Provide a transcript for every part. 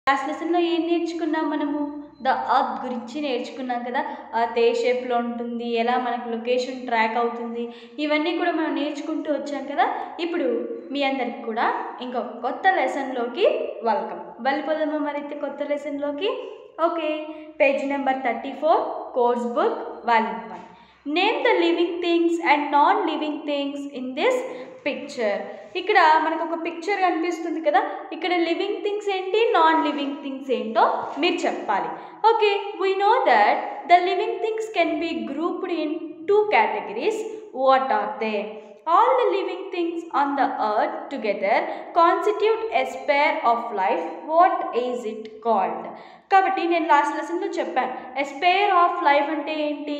Last లెసన్లో ఏం నేర్చుకున్నాం మనము ద అర్త్ గురించి నేర్చుకున్నాం కదా అర్త్ ఏ షేప్లో ఉంటుంది ఎలా మనకు లొకేషన్ ట్రాక్ అవుతుంది ఇవన్నీ కూడా మనం నేర్చుకుంటూ వచ్చాం కదా ఇప్పుడు మీ అందరికి కూడా ఇంకొక కొత్త లెసన్లోకి వెల్కమ్ వెళ్ళిపోదామా మరైతే కొత్త లెసన్లోకి okay page number thirty four course book volume one name the living things and non living things in this picture ఇక్కడ మనకు ఒక పిక్చర్ కనిపిస్తుంది కదా ఇక్కడ లివింగ్ థింగ్స్ ఏంటి నాన్ లివింగ్ థింగ్స్ ఏంటో మీరు చెప్పాలి okay we know that the living things can be grouped in two categories what are they all the living things on the earth together constitute a sphere of life what is it called కాబట్టి నేను last లెసన్లో చెప్పాను ఎ sphere of life అంటే ఏంటి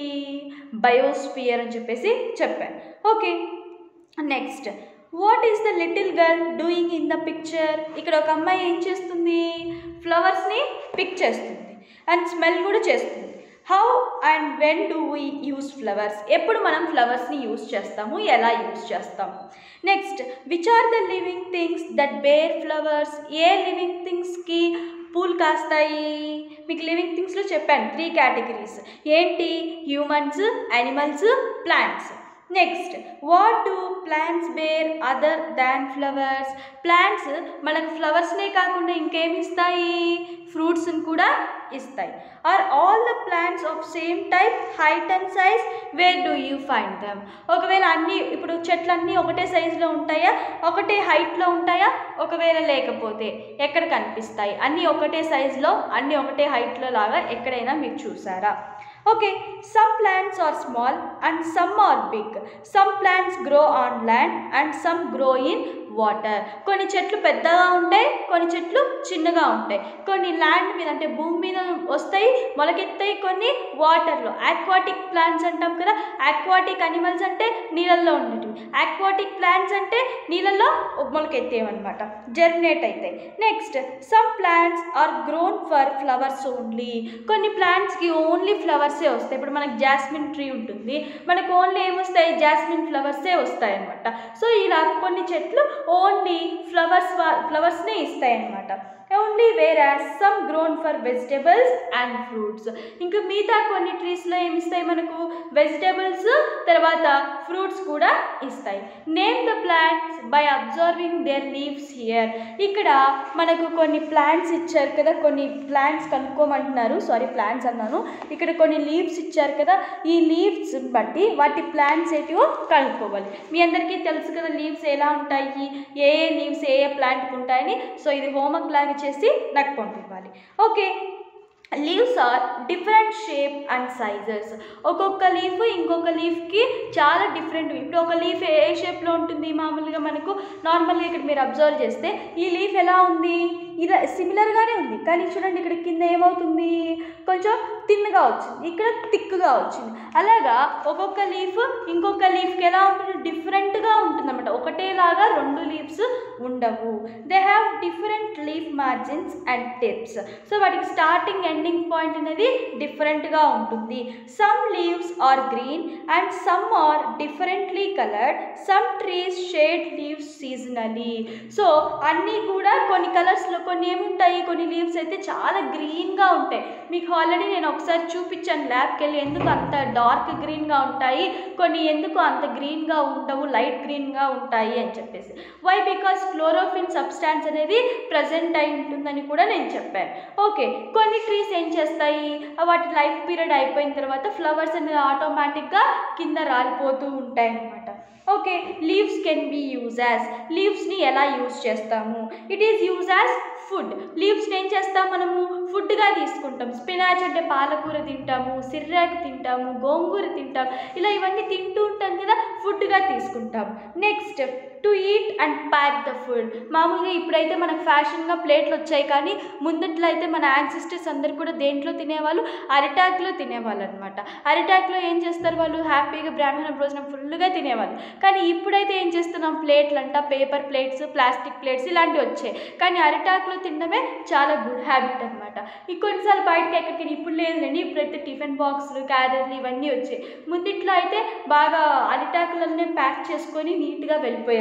biosphere అని చెప్పేసి చెప్పాను okay next what is the little girl doing in the picture ఇక్కడ ఒక అమ్మాయి ఏం చేస్తుంది ఫ్లవర్స్ని పిక్ చేస్తుంది అండ్ స్మెల్ కూడా చేస్తుంది how and when do we use flowers ఎప్పుడు మనం ఫ్లవర్స్ని యూస్ చేస్తాము ఎలా యూస్ చేస్తాము next which are the living things that bear flowers ఏ లివింగ్ థింగ్స్కి పూలు కాస్తాయి మీకు లివింగ్ థింగ్స్లో చెప్పాను త్రీ కేటగిరీస్ ఏంటి humans animals plants next what do plants bear other than flowers plants మనకు ఫ్లవర్స్నే కాకుండా ఇంకేమి ఇస్తాయి ఫ్రూట్స్ని కూడా ఇస్తాయి are all the plants of same type height and size where do you find them ఒకవేళ అన్నీ ఇప్పుడు చెట్లన్నీ ఒకటే సైజులో ఉంటాయా ఒకటే హైట్లో ఉంటాయా ఒకవేళ లేకపోతే ఎక్కడ కనిపిస్తాయి అన్నీ ఒకటే సైజులో అన్నీ ఒకటే హైట్లో లాగా ఎక్కడైనా మీరు చూసారా okay some plants are small and some are big some plants grow on land and some grow in water కొన్ని చెట్లు పెద్దగా ఉంటాయి కొన్ని చెట్లు చిన్నగా ఉంటాయి కొన్ని ల్యాండ్ మీద అంటే భూమి మీద వస్తాయి మొలకెత్తాయి కొన్ని వాటర్లో ఆక్వాటిక్ ప్లాంట్స్ అంటాం కదా ఆక్వాటిక్ అనిమల్స్ అంటే నీళ్ళల్లో ఉండేటివి ఆక్వాటిక్ ప్లాంట్స్ అంటే నీళ్ళల్లో మొలకెత్తేవన్నమాట జర్మినేట్ అవుతాయి next some plants are grown for flowers only కొన్ని ప్లాంట్స్కి ఓన్లీ ఫ్లవర్సే వస్తాయి ఇప్పుడు మనకు జాస్మిన్ ట్రీ ఉంటుంది మనకు ఓన్లీ ఏమొస్తాయి జాస్మిన్ ఫ్లవర్సే వస్తాయి అనమాట సో ఇలా కొన్ని చెట్లు ఓన్లీ ఫ్లవర్స్ ఫ్లవర్స్నే ఇస్తాయి అనమాట only where some grown for vegetables and fruits ఇంకా మిగతా కొన్ని ట్రీస్లో ఏమి ఇస్తాయి మనకు వెజిటేబుల్స్ తర్వాత ఫ్రూట్స్ కూడా ఇస్తాయి name the plants by observing their leaves here ఇక్కడ మనకు కొన్ని ప్లాంట్స్ ఇచ్చారు కదా కొన్ని ప్లాంట్స్ కనుక్కోమంటున్నారు సారీ ప్లాంట్స్ అన్నాను ఇక్కడ కొన్ని లీవ్స్ ఇచ్చారు కదా ఈ లీవ్స్ బట్టి వాటి ప్లాంట్స్ ఏటివో కనుక్కోవాలి మీ అందరికీ తెలుసు కదా లీవ్స్ ఎలా ఉంటాయి ఏ ఏ లీవ్స్ ఏ ఏ ప్లాంట్కి ఉంటాయని సో ఇది హోంవర్క్ లాగా చేసి నాకు పంపివ్వాలి okay leaves are different shape and sizes ఒక్కొక్క లీఫ్ ఇంకొక లీఫ్కి చాలా డిఫరెంట్ ఇప్పుడు ఒక లీఫ్ ఏ షేప్లో ఉంటుంది మామూలుగా మనకు నార్మల్గా ఇక్కడ మీరు అబ్జర్వ్ చేస్తే ఈ లీఫ్ ఎలా ఉంది ఇలా సిమిలర్గానే ఉంది కానీ చూడండి ఇక్కడ కింద ఏమవుతుంది కొంచెం తిన్నగా వచ్చింది ఇక్కడ థిక్గా వచ్చింది అలాగా ఒక్కొక్క లీఫ్ ఇంకొక లీఫ్కి ఎలా ఉంటుంది డిఫరెంట్గా ఉంటుంది అనమాట ఒకటేలాగా రెండు లీవ్స్ ఉండవు they have different leaf margins and tips so వాటికి స్టార్టింగ్ ఎండింగ్ పాయింట్ అనేది డిఫరెంట్గా ఉంటుంది some leaves are green and some are differently coloured some trees shed leaves seasonally so అన్నీ కూడా కొన్ని కలర్స్లో కొన్ని ఏముంటాయి కొన్ని లీవ్స్ అయితే చాలా గ్రీన్గా ఉంటాయి మీకు ఆల్రెడీ నేను ఒకసారి చూపించాను ల్యాబ్కి వెళ్ళి ఎందుకు అంత డార్క్ గ్రీన్గా ఉంటాయి కొన్ని ఎందుకు అంత గ్రీన్గా ఉండవు లైట్ గ్రీన్గా ఉంటాయి అని చెప్పేసి వై బికాస్ క్లోరోఫిన్ సబ్స్టాన్స్ అనేది ప్రజెంట్ అయి ఉంటుందని కూడా నేను చెప్పాను ఓకే కొన్ని ట్రీస్ ఏం చేస్తాయి వాటి లైఫ్ పీరియడ్ అయిపోయిన తర్వాత ఫ్లవర్స్ అనేది ఆటోమేటిక్గా కింద రాలిపోతూ ఉంటాయి అన్నమాట okay leaves can be use as లీవ్స్ని ఎలా యూజ్ చేస్తాము it is use as food లీవ్స్ని ఏం చేస్తాం మనము ఫుడ్గా తీసుకుంటాం స్పినాచ్ అంటే పాలకూర తింటాము సిర్రాకు తింటాము గోంగూర తింటాం ఇలా ఇవన్నీ తింటూ ఉంటాం కదా ఫుడ్గా తీసుకుంటాం next to eat and pack the food మామూలుగా ఇప్పుడైతే మనకు ఫ్యాషన్గా ప్లేట్లు వచ్చాయి కానీ ముందట్లో అయితే మన యాన్సిస్టర్స్ అందరు కూడా దేంట్లో తినేవాళ్ళు అరిటాక్లో తినేవాళ్ళు అనమాట అరిటాక్లో ఏం చేస్తారు వాళ్ళు హ్యాపీగా బ్రాహ్మణ భోజనం ఫుల్గా తినేవాళ్ళు కానీ ఇప్పుడైతే ఏం చేస్తున్నాం ప్లేట్లు అంట పేపర్ ప్లేట్స్ ప్లాస్టిక్ ప్లేట్స్ ఇలాంటివి వచ్చాయి కానీ అరిటాక్లో తినడమే చాలా గుడ్ హ్యాబిట్ అనమాట ఈ కొన్నిసార్లు బయటకి ఎక్కడికి ఇప్పుడు లేదులేండి ఇప్పుడైతే టిఫిన్ బాక్సులు క్యారెట్లు ఇవన్నీ వచ్చాయి ముందిట్లో అయితే బాగా అరిటాకులన్నీ ప్యాక్ చేసుకొని నీట్గా వెళ్ళిపోయేవారు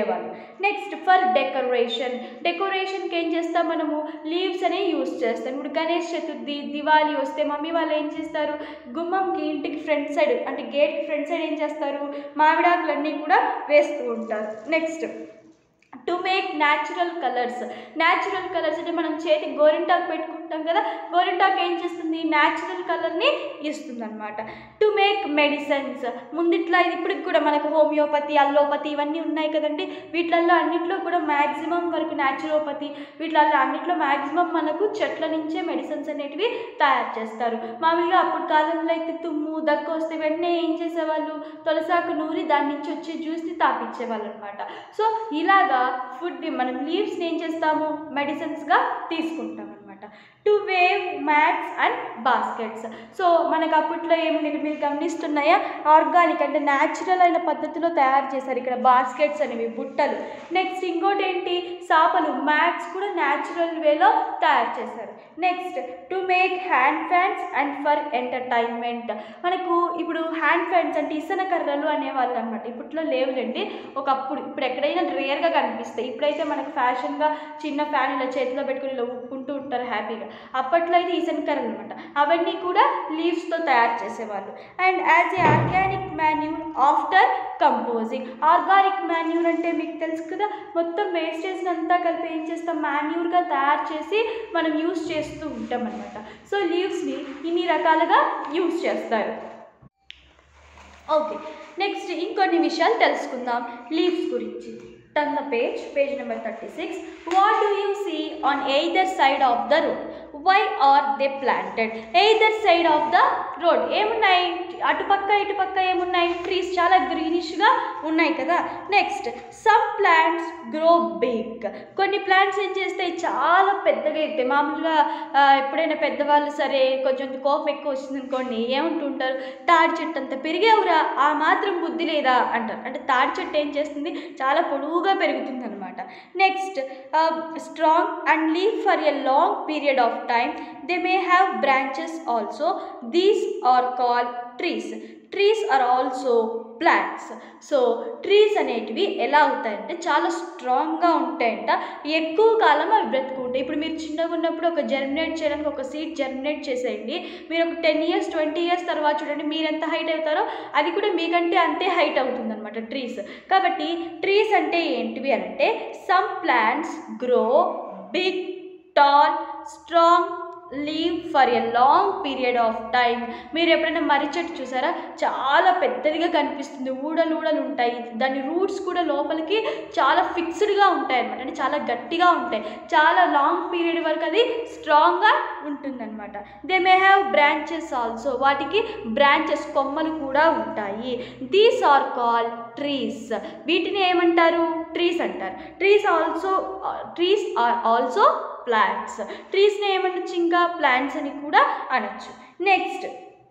ఉండేవాళ్ళు నెక్స్ట్ ఫర్ డెకరేషన్ డెకరేషన్కి ఏం చేస్తాం మనము లీవ్స్ అనేవి యూస్ చేస్తాం ఇప్పుడు గణేష్ చతుర్థి దివాళీ వస్తే మమ్మీ వాళ్ళు ఏం చేస్తారు గుమ్మంకి ఇంటికి ఫ్రంట్ సైడ్ అంటే గేట్ ఫ్రంట్ సైడ్ ఏం చేస్తారు మామిడాకులన్నీ కూడా వేస్తూ ఉంటారు next to make natural colours natural colours అంటే మనం చేతి గోరింటాకు పెట్టుకుంటాం కదా గోరింటాకు ఏం చేస్తుంది న్యాచురల్ కలర్ని ఇస్తుంది అనమాట టు మేక్ మెడిసిన్స్ ముందిట్లా ఇది ఇప్పటికి కూడా మనకు హోమియోపతి అల్లోపతి ఇవన్నీ ఉన్నాయి కదండి వీటిల్లో అన్నిట్లో కూడా మ్యాక్సిమం వరకు న్యాచురోపతి వీటిల్లో అన్నిట్లో మ్యాక్సిమం మనకు చెట్ల నుంచే మెడిసిన్స్ అనేటివి తయారు చేస్తారు మామూలుగా అప్పుడు కాలంలో అయితే తుమ్ము దగ్గు వస్తే వెంటనే ఏం చేసేవాళ్ళు తొలసాకు నూరి దాని నుంచి వచ్చే జ్యూస్ని తాపించేవాళ్ళు అనమాట సో ఇలాగా ఫుడ్ మనం లీవ్స్ని ఏం చేస్తాము మెడిసిన్స్గా తీసుకుంటాం అనమాట to weave mats and baskets so మనకు అప్పట్లో ఏముంది ఇక్కడ మీరు గమనిస్తున్నాయా ఆర్గానిక్ అంటే న్యాచురల్ అయిన పద్ధతిలో తయారు చేశారు ఇక్కడ బాస్కెట్స్ అనేవి బుట్టలు నెక్స్ట్ ఇంకోటి ఏంటి సాపలు మ్యాట్స్ కూడా న్యాచురల్ వేలో తయారు చేశారు next to make hand fans and for entertainment మనకు ఇప్పుడు హ్యాండ్ ఫ్యాన్స్ అంటే ఇసన కర్రలు అనేవాళ్ళు అనమాట ఇప్పట్లో లేవులేండి ఒకప్పుడు ఇప్పుడు ఎక్కడైనా రేర్గా కనిపిస్తాయి ఇప్పుడైతే మనకు ఫ్యాషన్గా చిన్న ఫ్యాన్ ఇలా చేతిలో పెట్టుకుని ఇలా ఊపుకుంటూ ఉంటారు హ్యాపీగా అప్పట్లో అయితే ఇసన కర్రలు అనమాట అవన్నీ కూడా లీవ్స్తో తయారు చేసేవాళ్ళు and as a organic manure after composing organic manure అంటే మీకు తెలుసు కదా మొత్తం వేస్టేజ్ అంతా కలిపి ఏం చేస్తాం మాన్యూర్గా తయారు చేసి మనం యూస్ చేస్తూ ఉంటాం అనమాట సో లీవ్స్ని ఇన్ని రకాలుగా యూస్ చేస్తారు ఓకే నెక్స్ట్ ఇంకొన్ని విషయాలు తెలుసుకుందాం లీవ్స్ గురించి turn the page page number thirty six what do you see on either side of the road why are they planted either side of the road ఏమున్నాయి అటుపక్క ఇటుపక్క ఏమున్నాయి ట్రీస్ చాలా గ్రీనిష్గా ఉన్నాయి కదా next some plants grow big కొన్ని plants ఏం చేస్తాయి చాలా పెద్దగా అవుతాయి మామూలుగా ఆ, ఎప్పుడైనా పెద్దవాళ్ళు సరే కొంచెం కోపం ఎక్కువ వచ్చింది అనుకోండి ఏమంటుంటారు తాడి చెట్టు అంత పెరిగేవురా ఆ మాత్రం బుద్ధి లేదా అంటారు అంటే తాడి చెట్టు ఏం చేస్తుంది చాలా పొడవుగా పెరుగుతుంది అనమాట next strong and leave for a long period of time they may have branches also these are call trees trees are also plants so trees అనేటివి ఎలా అవుతాయంటే చాలా స్ట్రాంగ్గా ఉంటాయంట ఎక్కువ కాలం అవి బ్రతుకుంటాయి ఇప్పుడు మీరు చిన్నగా ఉన్నప్పుడు ఒక జర్మినేట్ చేయడానికి ఒక సీడ్ జర్మినేట్ చేసేయండి మీరు ఒక టెన్ ఇయర్స్ ట్వంటీ ఇయర్స్ తర్వాత చూడండి మీరు ఎంత హైట్ అవుతారో అది కూడా మీకంటే అంతే హైట్ అవుతుంది అనమాట ట్రీస్ కాబట్టి ట్రీస్ అంటే ఏంటివి అంటే some plants grow big tall strong leave for a long period of time మీరు ఎప్పుడైనా మర్రి చెట్టు చూసారా చాలా పెద్దదిగా కనిపిస్తుంది ఊడలు ఊడలు ఉంటాయి దాని రూట్స్ కూడా లోపలికి చాలా ఫిక్స్డ్గా ఉంటాయి అనమాట అంటే చాలా గట్టిగా ఉంటాయి చాలా లాంగ్ పీరియడ్ వరకు అది స్ట్రాంగ్గా ఉంటుందన్నమాట they may have branches also వాటికి బ్రాంచెస్ కొమ్మలు కూడా ఉంటాయి దీస్ ఆర్ కాల్ ట్రీస్ వీటిని ఏమంటారు ట్రీస్ అంటారు trees also trees are also plants ట్రీస్ని ఏమనొచ్చు ఇంకా ప్లాంట్స్ అని కూడా అనొచ్చు next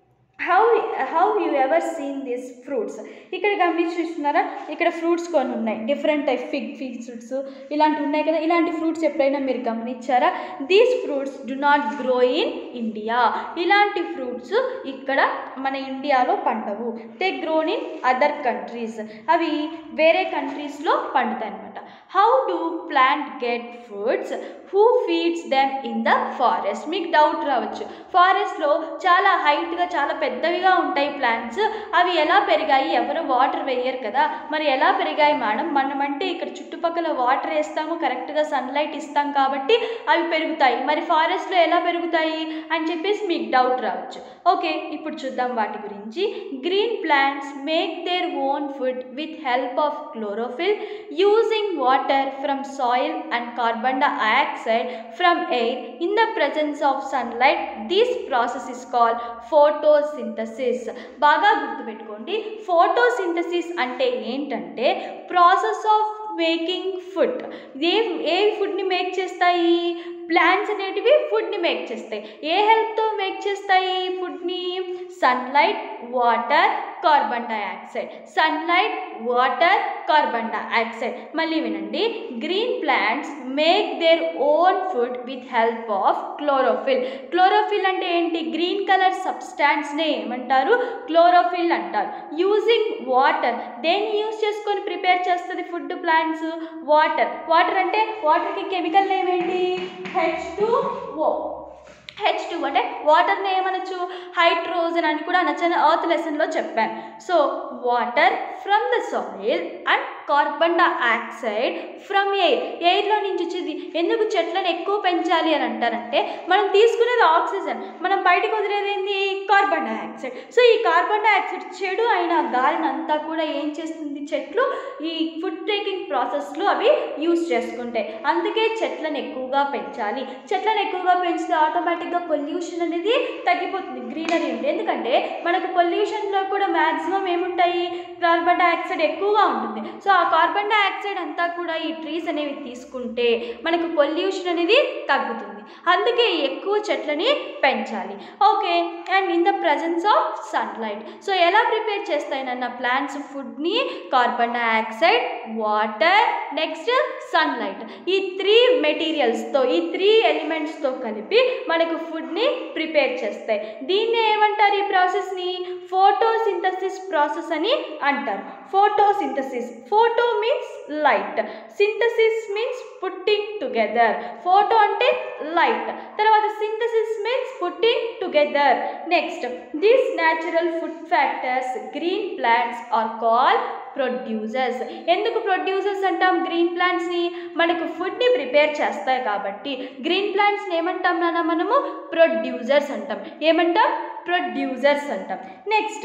how how you ever seen this fruits ఇక్కడ గమనించి చూస్తున్నారా ఇక్కడ ఫ్రూట్స్ కొన్ని ఉన్నాయి డిఫరెంట్ టైప్ ఫిగ్ ఫ్రూట్స్ ఇలాంటివి ఉన్నాయి కదా ఇలాంటి ఫ్రూట్స్ ఎప్పుడైనా మీరు గమనించారా these fruits do not grow in India ఇలాంటి ఫ్రూట్స్ ఇక్కడ మన ఇండియాలో పండవు they grown in other countries అవి వేరే కంట్రీస్లో పండుతాయి అనమాట how do plant get foods who feeds them in the forest మీకు డౌట్ రావచ్చు ఫారెస్ట్లో చాలా హైట్గా చాలా పెద్దవిగా ఉంటాయి ప్లాంట్స్ అవి ఎలా పెరిగాయి ఎవరు వాటర్ వేయరు కదా మరి ఎలా పెరిగాయి మేడం మనం అంటే ఇక్కడ చుట్టుపక్కల వాటర్ వేస్తాము కరెక్ట్గా సన్లైట్ ఇస్తాం కాబట్టి అవి పెరుగుతాయి మరి ఫారెస్ట్లో ఎలా పెరుగుతాయి అని చెప్పేసి మీకు డౌట్ రావచ్చు ఓకే ఇప్పుడు చూద్దాం వాటి గురించి green plants make their own food with help of chlorophyll using water from soil and carbon dioxide from air in the presence of sunlight this process is call photosynthesis బాగా గుర్తుపెట్టుకోండి photosynthesis అంటే ఏంటంటే process of making food ఏ ఏ ఫుడ్ని make చేస్తాయి plants అనేటివి ఫుడ్ని ఫుడ్ని మేక్ చేస్తాయి ఏ హెల్ప్తో మేక్ చేస్తాయి ఈ ఫుడ్ని sunlight water carbon dioxide sunlight water carbon dioxide మళ్ళీ వినండి green plants make their own food with help of chlorophyll chlorophyll అంటే ఏంటి గ్రీన్ కలర్ సబ్స్టాన్స్నే ఏమంటారు క్లోరోఫిల్ అంటారు యూజింగ్ వాటర్ దేన్ని యూజ్ చేసుకొని ప్రిపేర్ చేస్తుంది ఫుడ్ ప్లాంట్స్ వాటర్ వాటర్ అంటే వాటర్కి కెమికల్ నేమ్ ఏంటి H two O H two అంటే వాటర్ని ఏమనొచ్చు హైడ్రోజన్ అని కూడా అనొచ్చు అని ఎర్త్ లెసన్లో చెప్పాను so water from the soil and carbon dioxide from air ఎయిర్లో నుంచి వచ్చేది ఎందుకు చెట్లను ఎక్కువ పెంచాలి అని అంటారంటే మనం తీసుకునేది ఆక్సిజన్ మనం బయటకు వదిలేది ఏంది కార్బన్ డైఆక్సైడ్ సో ఈ కార్బన్ డైఆక్సైడ్ చెడు అయిన గాలిని అంతా కూడా ఏం చేస్తుంది చెట్లు ఈ ఫుడ్ టేకింగ్ ప్రాసెస్లో అవి యూస్ చేసుకుంటాయి అందుకే చెట్లను ఎక్కువగా పెంచాలి చెట్లను ఎక్కువగా పెంచితే ఆటోమేటిక్గా పొల్యూషన్ అనేది తగ్గిపోతుంది గ్రీనరీ ఉంటే ఎందుకంటే మనకు పొల్యూషన్లో కూడా మ్యాక్సిమం ఏముంటాయి కార్బన్ డైఆక్సైడ్ ఎక్కువగా ఉంటుంది సో ఆ కార్బన్ డైఆక్సైడ్ అంతా కూడా ఈ ట్రీస్ అనేవి తీసుకుంటే మనకు పొల్యూషన్ అనేది తగ్గుతుంది అందుకే ఎక్కువ చెట్లని పెంచాలి okay and in the presence of sunlight so ఎలా ప్రిపేర్ చేస్తాయి నన్న ప్లాంట్స్ ఫుడ్ని carbon dioxide water next sunlight ఈ త్రీ మెటీరియల్స్తో ఈ త్రీ ఎలిమెంట్స్తో కలిపి మనకు ఫుడ్ని ప్రిపేర్ చేస్తాయి దీన్ని ఏమంటారు ఈ ప్రాసెస్ని ఫోటోసింథసిస్ ప్రాసెస్ అని అంటారు photosynthesis photo means light synthesis means putting together photo అంటే లైట్ తర్వాత synthesis means putting together next these natural food factors green plants are call producers ఎందుకు ప్రొడ్యూసర్స్ అంటాం గ్రీన్ ప్లాంట్స్ని మనకు ఫుడ్ని ప్రిపేర్ చేస్తాయి కాబట్టి గ్రీన్ ప్లాంట్స్ని ఏమంటాం నాన్న మనము ప్రొడ్యూసర్స్ అంటాం ఏమంటాం ప్రొడ్యూసర్స్ అంటాం next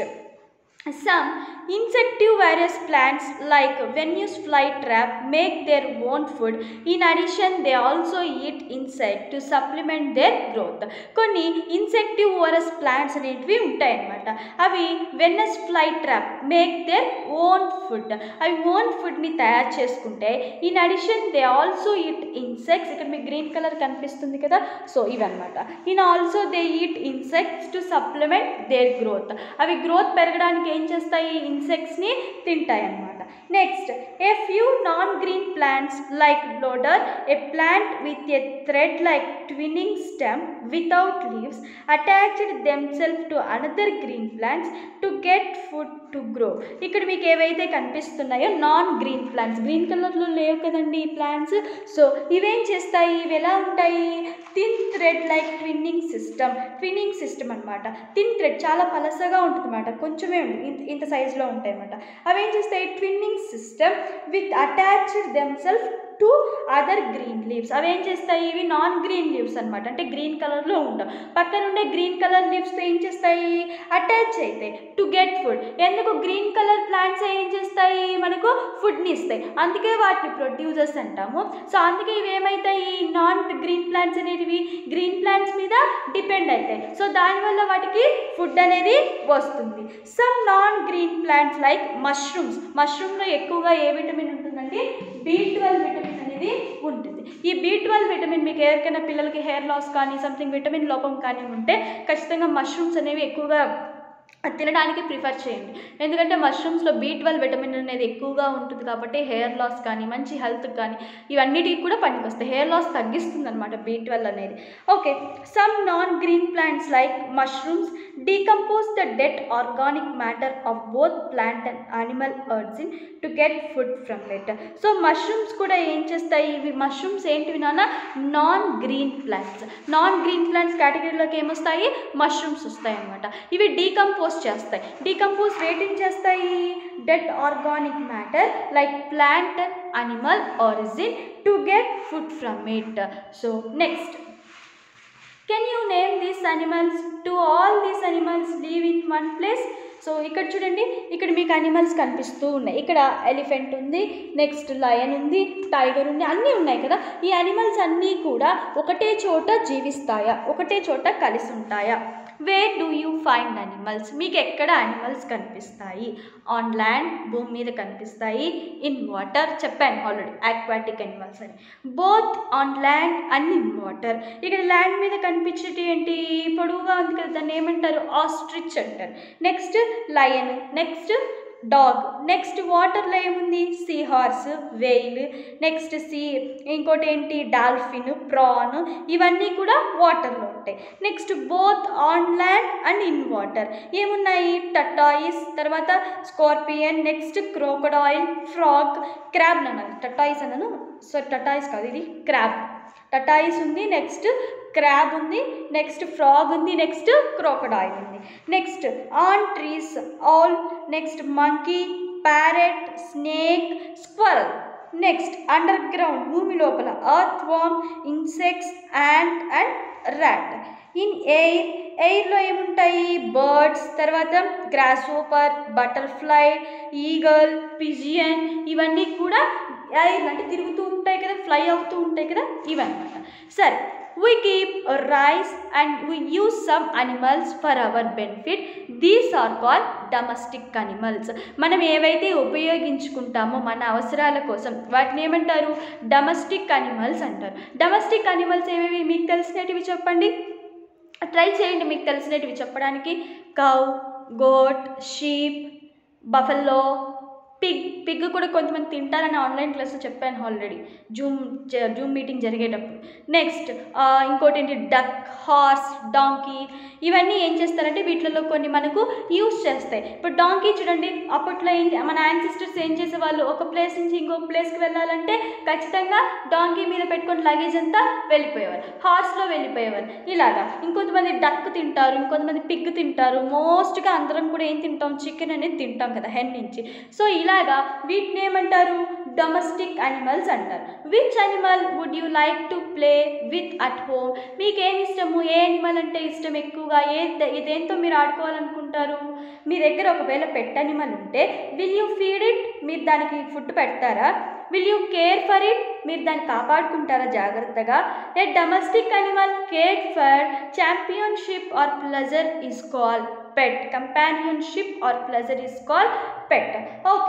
Some insectivorous plants like Venus flytrap make their own food. In addition, they also eat insect to supplement their growth. కొన్ని ఇన్సెక్టివోరస్ ప్లాంట్స్ అనేటివి ఉంటాయన్నమాట అవి Venus fly trap make their own food అవి own ఫుడ్ని తయారు చేసుకుంటే in addition they also eat insects ఇక్కడ మీకు గ్రీన్ కలర్ కనిపిస్తుంది కదా సో ఇవన్నమాట in also they eat insects to supplement their growth అవి గ్రోత్ పెరగడానికి ఏం చేస్తాయి ఇన్సెక్ట్స్ని తింటాయి అన్నమాట next a few non green plants like dodder a plant with a thread like twining stem without leaves attached themself to another green plants to get food to grow ఇక్కడ మీకు ఏవైతే కనిపిస్తున్నాయో నాన్ గ్రీన్ ప్లాంట్స్ గ్రీన్ కలర్లో లేవు కదండి ఈ plants so ఇవేం చేస్తాయి ఇవి ఎలా ఉంటాయి thin thread like twining system twining system అనమాట థిన్ థ్రెడ్ చాలా పలసగా ఉంటుంది అనమాట కొంచెమే ఉంటుంది ఇంత ఇంత సైజులో ఉంటాయి అనమాట అవి ఏం చేస్తాయి twining system with attached themself to other green leaves అవి ఏం చేస్తాయి ఇవి నాన్ గ్రీన్ లీవ్స్ అనమాట అంటే గ్రీన్ కలర్లో ఉండవు పక్కన ఉండే గ్రీన్ కలర్ లీవ్స్తో ఏం చేస్తాయి అటాచ్ అవుతాయి టు గెట్ ఫుడ్ ఎందుకు గ్రీన్ కలర్ ప్లాంట్స్ ఏం చేస్తాయి మనకు ఫుడ్ని ఇస్తాయి అందుకే వాటిని ప్రొడ్యూసర్స్ అంటాము సో అందుకే ఇవి ఏమవుతాయి నాన్ గ్రీన్ ప్లాంట్స్ అనేటివి గ్రీన్ ప్లాంట్స్ మీద డిపెండ్ అవుతాయి సో దానివల్ల వాటికి ఫుడ్ అనేది వస్తుంది some non green plants like mushrooms మష్రూమ్లో ఎక్కువగా ఏ విటమిన్ ఉంటుందంటే బి ట్వెల్వ్ విటమిన్ అనేది ఉంటుంది ఈ బి ట్వెల్వ్ విటమిన్ మీకు ఎవరికైనా పిల్లలకి హెయిర్ లాస్ కానీ సంథింగ్ విటమిన్ లోపం కానీ ఉంటే ఖచ్చితంగా మష్రూమ్స్ అనేవి ఎక్కువగా తినడానికి ప్రిఫర్ చేయండి ఎందుకంటే మష్రూమ్స్లో బీ ట్వెల్వ్ విటమిన్ అనేది ఎక్కువగా ఉంటుంది కాబట్టి హెయిర్ లాస్ కానీ మంచి హెల్త్ కానీ ఇవన్నిటికి కూడా పనికొస్తాయి హెయిర్ లాస్ తగ్గిస్తుంది అనమాట బీ ట్వెల్వ్ అనేది okay some non green plants like mushrooms decompose the dead organic matter of both plant and animal origin to get food from it so mushrooms కూడా ఏం చేస్తాయి ఇవి మష్రూమ్స్ ఏంటివి నాన్న non green plants non green plants కేటగిరీలోకి ఏమొస్తాయి mushrooms వస్తాయి అనమాట ఇవి డీకంపోజ్ చేస్తాయి డీకంపోజ్ వేటింగ్ చేస్తాయి dead organic matter like plant animal origin to get food from it so next can you name these animals do all these animals live in one place so ఇక్కడ చూడండి ఇక్కడ మీకు అనిమల్స్ కనిపిస్తూ ఉన్నాయి ఇక్కడ ఎలిఫెంట్ ఉంది నెక్స్ట్ లయన్ ఉంది tiger ఉంది అన్నీ ఉన్నాయి కదా ఈ అనిమల్స్ అన్నీ కూడా ఒకటే చోట జీవిస్తాయా ఒకటే చోట కలిసి ఉంటాయా where do you find animals మీకు ఎక్కడ అనిమల్స్ కనిపిస్తాయి ఆన్ ల్యాండ్ భూమి మీద కనిపిస్తాయి ఇన్ వాటర్ చెప్పాను ఆల్రెడీ ఆక్వాటిక్ అనిమల్స్ అని both on land and in water ఇక్కడ ల్యాండ్ మీద కనిపించేటి ఏంటి పొడవుగా ఉంది కదా దాన్ని ఏమంటారు ఆస్ట్రిచ్ అంటారు next lion next dog next వాటర్లో ఏముంది sea horse whale next sea ఇంకోటి ఏంటి డాల్ఫిన్ ప్రాన్ ఇవన్నీ కూడా వాటర్లో ఉంటాయి next both on land and in water ఏమున్నాయి టటాయిస్ తర్వాత scorpion next crocodile frog crab అన్నది టటాయిస్ అన్నాను సో టటాయిస్ కాదు ఇది క్రాబ్ టటాయిస్ ఉంది నెక్స్ట్ క్రాబ్ ఉంది నెక్స్ట్ ఫ్రాగ్ ఉంది నెక్స్ట్ క్రోకడాయిల్ ఉంది next on trees all next monkey parrot snake squirrel next underground భూమి లోపల earthworm insects ant and rat in air ఎయిర్లో ఏముంటాయి బర్డ్స్ తర్వాత grasshopper butterfly eagle pigeon ఇవన్నీ కూడా ఎయిర్ అంటే తిరుగుతూ ఉంటాయి కదా ఫ్లై అవుతూ ఉంటాయి కదా ఇవన్నమాట సరే we keep raise and we use some animals for our benefit these are call domestic animals మనం ఏవైతే ఉపయోగించుకుంటామో మన అవసరాల కోసం వాటిని ఏమంటారు డొమెస్టిక్ అనిమల్స్ అంటారు డొమెస్టిక్ అనిమల్స్ ఏవేవి మీకు తెలిసినటివి చెప్పండి ట్రై చేయండి మీకు తెలిసినటివి చెప్పడానికి cow goat sheep buffalo pig pig కూడా కొంతమంది తింటారని ఆన్లైన్ క్లాస్లో చెప్పాను ఆల్రెడీ జూమ్ జ- జూమ్ మీటింగ్ జరిగేటప్పుడు నెక్స్ట్ ఇంకోటి ఏంటి డక్ హార్స్ డాంకీ ఇవన్నీ ఏం చేస్తారంటే వీటిలలో కొన్ని మనకు యూస్ చేస్తాయి ఇప్పుడు డాంకీ చూడండి అప్పట్లో ఏం మన యాన్సిస్టర్స్ ఏం చేసేవాళ్ళు ఒక ప్లేస్ నుంచి ఇంకొక ప్లేస్కి వెళ్ళాలంటే ఖచ్చితంగా డాంకీ మీద పెట్టుకొని లగేజ్ అంతా వెళ్ళిపోయేవారు హార్స్లో వెళ్ళిపోయేవారు ఇలాగా ఇంకొంతమంది డక్ తింటారు ఇంకొంతమంది పిగ్ తింటారు మోస్ట్గా అందరం కూడా ఏం తింటాం చికెన్ అనేది తింటాం కదా హెన్ నుంచి సో ఇలాగా వీటిని ఏమంటారు డొమెస్టిక్ అనిమల్స్ అంటారు which animal would you like to play with at home మీకు ఏమి ఇష్టము ఏ అనిమల్ అంటే ఇష్టం ఎక్కువగా ఏ ఏ దేంతో మీరు ఆడుకోవాలనుకుంటారు మీ దగ్గర ఒకవేళ పెట్ అనిమల్ ఉంటే విల్ యూ ఫీడ్ ఇట్ మీరు దానికి ఫుడ్ పెడతారా will you care for it మీరు దాన్ని కాపాడుకుంటారా జాగ్రత్తగా a domestic animal care for championship or pleasure is call pet companionship or pleasure is call pet okay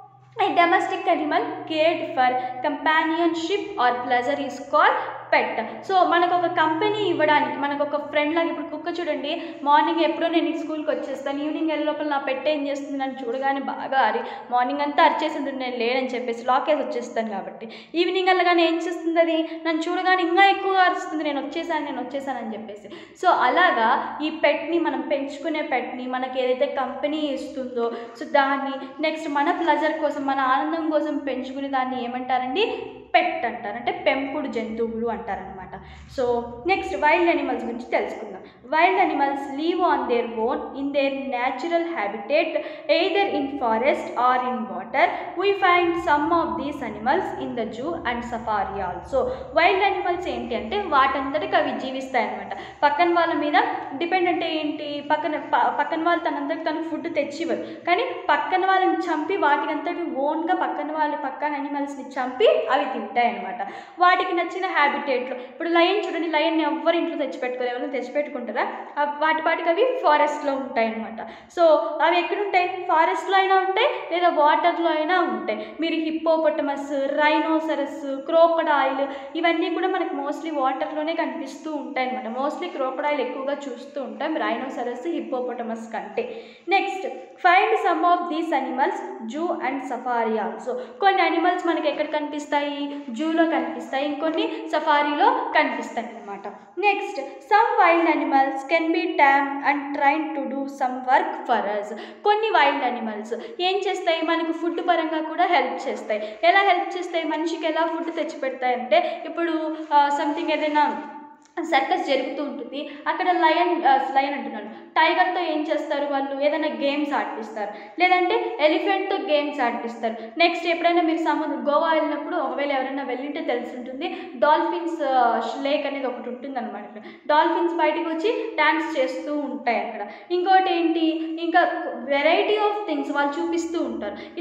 A domestic animal cared for companionship or pleasure is called pet so మనకు ఒక company ఇవ్వడానికి మనకు ఒక friend లాగా ఇప్పుడు కుక్క చూడండి morning ఎప్పుడో నేను స్కూల్కి వచ్చేస్తాను ఈవినింగ్ వెళ్ళే లోపల నా పెట్ ఏం చేస్తుంది నన్ను చూడగానే బాగా అరి మార్నింగ్ అంతా అరిచేసి ఉంటుంది నేను లేనని చెప్పేసి లాక్ వేసి వచ్చేస్తాను కాబట్టి ఈవినింగ్ వెళ్ళగానే ఏం చేస్తుంది అది నన్ను చూడగానే ఇంకా ఎక్కువగా అరుస్తుంది నేను వచ్చేసాను నేను వచ్చేసాను అని చెప్పేసి సో అలాగా ఈ పెట్ని మనం పెంచుకునే పెట్ని మనకి ఏదైతే కంపెనీ ఇస్తుందో సో దాన్ని నెక్స్ట్ మన ప్లజర్ కోసం మన ఆనందం కోసం పెంచుకునే దాన్ని ఏమంటారండి పెట్ అంటారు అంటే పెంపుడు జంతువులు అంటారనమాట సో నెక్స్ట్ వైల్డ్ అనిమల్స్ గురించి తెలుసుకుందాం wild animals live on their own in their natural habitat either in forest or in water we find some of these animals in the zoo and safari also wild animals ఏంటి అంటే వాటంతటికి అవి జీవిస్తాయి అనమాట పక్కన వాళ్ళ మీద depend అంటే ఏంటి పక్కన ప- పక్కన వాళ్ళు తనంతటి తను ఫుడ్ తెచ్చివ్వరు కానీ పక్కన వాళ్ళని చంపి వాటికి అంతటి ఓన్గా పక్కన వాళ్ళ పక్కన అనిమల్స్ని చంపి అవి తింటాయి అనమాట వాటికి నచ్చిన హ్యాబిటేట్లో ఇప్పుడు లయన్ చూడండి లయన్ ఎవ్వరు ఇంట్లో తెచ్చిపెట్టుకోరు ఎవరైనా తెచ్చిపెట్టుకుంటారా ఆ వాటి పాటికి అవి ఫారెస్ట్లో ఉంటాయి అనమాట సో అవి ఎక్కడుంటాయి ఫారెస్ట్లో అయినా ఉంటాయి లేదా వాటర్లో అయినా ఉంటాయి మీరు హిప్పోపటమస్ రైనోసరస్ క్రోకడాయిల్ ఇవన్నీ కూడా మనకు మోస్ట్లీ వాటర్లోనే కనిపిస్తూ ఉంటాయి అనమాట మోస్ట్లీ క్రోకడాయిల్ ఎక్కువగా చూస్తూ ఉంటాం రైనోసరస్ హిప్పోపటమస్ కంటే next find some of these animals zoo and safari also కొన్ని అనిమల్స్ మనకి ఎక్కడ కనిపిస్తాయి జూలో కనిపిస్తాయి ఇంకొన్ని సఫారీలో కనిపిస్తాయి అన్నమాట next some wild animals can be tame and train to do some work for us కొన్ని వైల్డ్ అనిమల్స్ ఏం చేస్తాయి మనకు ఫుడ్ పరంగా కూడా హెల్ప్ చేస్తాయి ఎలా హెల్ప్ చేస్తాయి మనిషికి ఎలా ఫుడ్ తెచ్చి పెడతాయి అంటే ఇప్పుడు సంథింగ్ ఏదైనా సర్కస్ జరుగుతూ ఉంటుంది అక్కడ లయన్ లయన్ అంటున్నాను టైగర్తో ఏం చేస్తారు వాళ్ళు ఏదైనా గేమ్స్ ఆడిపిస్తారు లేదంటే ఎలిఫెంట్తో గేమ్స్ ఆడిపిస్తారు నెక్స్ట్ ఎప్పుడైనా మీరు సముద్రం గోవా వెళ్ళినప్పుడు ఒకవేళ ఎవరైనా వెళ్ళింటే తెలిసి ఉంటుంది డాల్ఫిన్స్ లేక్ అనేది ఒకటి ఉంటుంది అనమాట డాల్ఫిన్స్ బయటకు వచ్చి డ్యాన్స్ చేస్తూ ఉంటాయి అక్కడ ఇంకోటి ఏంటి ఇంకా వెరైటీ ఆఫ్ థింగ్స్ వాళ్ళు చూపిస్తూ ఉంటారు ఇలాగ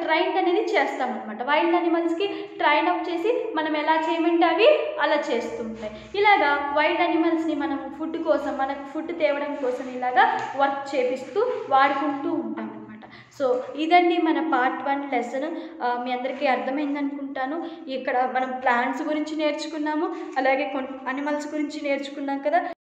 ట్రైన్ అనేది చేస్తామన్నమాట వైల్డ్ అనిమల్స్కి ట్రైన్ అప్ చేసి మనం ఎలా చేయమంటే అవి అలా చేస్తుంటాయి ఇలాగా వైల్డ్ అనిమల్స్ని మనం ఫుడ్ కోసం మనకు ఫుడ్ తేవడం కోసం ఇలాగా వర్క్ చేపిస్తూ వాడుకుంటూ ఉంటాం అనమాట సో ఇదండి మన పార్ట్ వన్ లెసన్ మీ అందరికీ అర్థమైంది అనుకుంటాను ఇక్కడ మనం ప్లాంట్స్ గురించి నేర్చుకున్నాము అలాగే కొన్ని అనిమల్స్ గురించి నేర్చుకున్నాం కదా